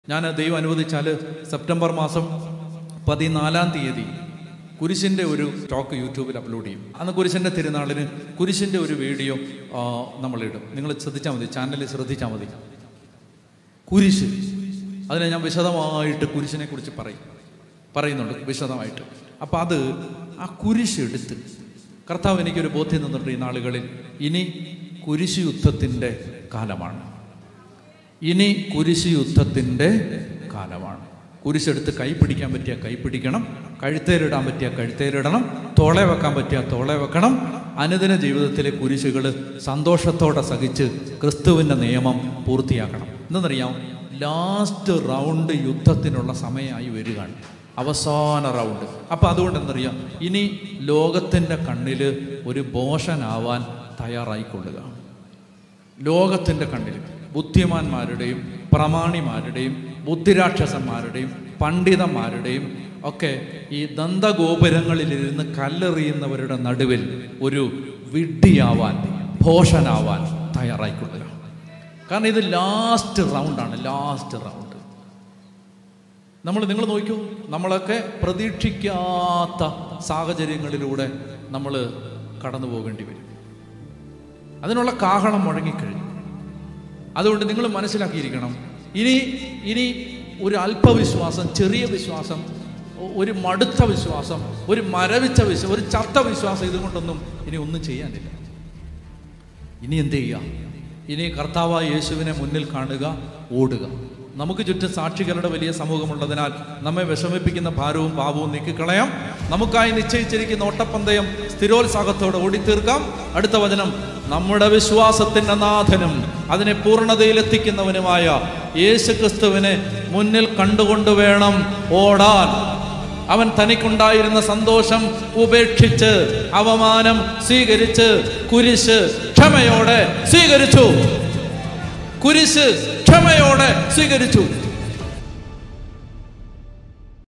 ഞാൻ ദൈവം അനുവദിച്ചാൽ സെപ്റ്റംബർ മാസം പതിനാലാം തീയതി കുരിശിൻ്റെ ഒരു സ്റ്റോക്ക് യൂട്യൂബിൽ അപ്ലോഡ് ചെയ്യും അന്ന് കുരിശിൻ്റെ തിരുനാളിന് കുരിശിൻ്റെ ഒരു വീഡിയോ ആ, നമ്മളിടും നിങ്ങൾ ശ്രദ്ധിച്ചാൽ മതി ചാനലിൽ ശ്രദ്ധിച്ചാൽ മതി കുരിശ് അതിനെ ഞാൻ വിശദമായിട്ട് കുരിശിനെ കുറിച്ച് പറയും പറയുന്നുണ്ട് വിശദമായിട്ട് അപ്പം അത് ആ കുരിശ് എടുത്ത് കർത്താവ് എനിക്കൊരു ബോധ്യം തന്നിട്ടുണ്ട് ഈ നാളുകളിൽ ഇനി കുരിശ് യുദ്ധത്തിൻ്റെ കാലമാണ് ഇനി കുരിശ് യുദ്ധത്തിൻ്റെ കാലമാണ് കുരിശെടുത്ത് കൈ പിടിക്കാൻ പറ്റിയ കൈ പിടിക്കണം കഴുത്തേലിടാൻ പറ്റിയ കഴുത്തേലിടണം തോളെ വെക്കാൻ പറ്റിയ തോളെ വെക്കണം അനുദിന ജീവിതത്തിലെ കുരിശുകൾ സന്തോഷത്തോടെ സഹിച്ച് ക്രിസ്തുവിൻ്റെ നിയമം പൂർത്തിയാക്കണം എന്തെന്നറിയാം ലാസ്റ്റ് റൗണ്ട് യുദ്ധത്തിനുള്ള സമയമായി വരികയാണ് അവസാന റൗണ്ട് അപ്പം അതുകൊണ്ട് എന്തറിയാം ഇനി ലോകത്തിൻ്റെ കണ്ണിൽ ഒരു ബോഷനാവാൻ തയ്യാറായിക്കൊള്ളുക ലോകത്തിൻ്റെ കണ്ണിൽ ബുദ്ധിമാന്മാരുടെയും പ്രമാണിമാരുടെയും ബുദ്ധിരാക്ഷസന്മാരുടെയും പണ്ഡിതന്മാരുടെയും ഒക്കെ ഈ ദന്തഗോപുരങ്ങളിലിരുന്ന് കല്ലെറിയുന്നവരുടെ നടുവിൽ ഒരു വിഡ്ഢിയാവാൻ ഭോഷനാവാൻ തയ്യാറായിക്കൊള്ളുക കാരണം ഇത് ലാസ്റ്റ് റൗണ്ടാണ് ലാസ്റ്റ് റൗണ്ട് നമ്മൾ നിങ്ങൾ നോക്കൂ നമ്മളൊക്കെ പ്രതീക്ഷിക്കാത്ത സാഹചര്യങ്ങളിലൂടെ നമ്മൾ കടന്നു പോകേണ്ടി വരും അതിനുള്ള കാഹളം മുഴങ്ങിക്കഴിഞ്ഞു അതുകൊണ്ട് നിങ്ങൾ മനസ്സിലാക്കിയിരിക്കണം ഇനി ഇനി ഒരു അല്പവിശ്വാസം ചെറിയ വിശ്വാസം ഒ- ഒരു മടുത്ത വിശ്വാസം ഒരു മരവിച്ച വിശ്വാസം ഒരു ചത്ത വിശ്വാസം ഇതുകൊണ്ടൊന്നും ഇനി ഒന്നും ചെയ്യാനില്ല ഇനി എന്ത് ചെയ്യുക ഇനി കർത്താവായ യേശുവിനെ മുന്നിൽ കാണുക ഓടുക നമുക്ക് ചുറ്റും സാക്ഷികളുടെ വലിയ സമൂഹമുള്ളതിനാൽ നമ്മെ വിഷമിപ്പിക്കുന്ന ഭാരവും പാപവും നീക്കിക്കളയാം നമുക്കായി നിശ്ചയിച്ചിരിക്കുന്ന ഓട്ടപ്പന്തയം സ്ഥിരോത്സാഹത്തോടെ ഓടിത്തീർക്കാം അടുത്ത വചനം നമ്മുടെ വിശ്വാസത്തിന്റെ നാഥനും അതിനെ പൂർണ്ണതയിലെത്തിക്കുന്നവനുമായ യേശു ക്രിസ്തുവിനെ മുന്നിൽ കണ്ടുകൊണ്ട് വേണം ഓടാൻ അവൻ തനിക്കുണ്ടായിരുന്ന സന്തോഷം ഉപേക്ഷിച്ച് അവമാനം സ്വീകരിച്ച് കുരിശ് ക്ഷമയോടെ സ്വീകരിച്ചു കുരിശ് ക്ഷമയോടെ സ്വീകരിച്ചു